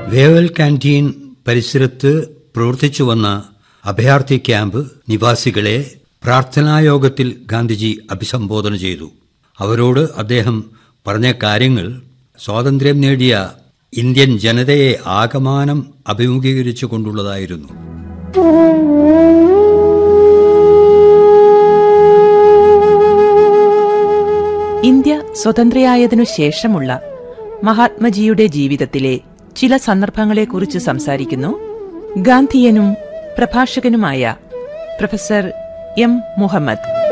Wavell canteen പരിസരത്ത് പ്രവർത്തിച്ചു വന്ന അഭയാർത്ഥി ക്യാമ്പ് നിവാസികളെ പ്രാർത്ഥനായോഗത്തിൽ ഗാന്ധിജി അഭിസംബോധന ചെയ്തു അവരോട് അദ്ദേഹം പറഞ്ഞ കാര്യങ്ങൾ സ്വാതന്ത്ര്യം നേടിയ ഇന്ത്യൻ ജനതയെ ആകമാനം അഭിമുഖീകരിച്ചു കൊണ്ടുള്ളതായിരുന്നു ഇന്ത്യ സ്വതന്ത്രയായതിനു ശേഷമുള്ള മഹാത്മജിയുടെ ജീവിതത്തിലെ ചില സന്ദർഭങ്ങളെക്കുറിച്ച് സംസാരിക്കുന്നു ഗാന്ധിയനും പ്രഭാഷകനുമായ പ്രൊഫസർ എം മുഹമ്മദ്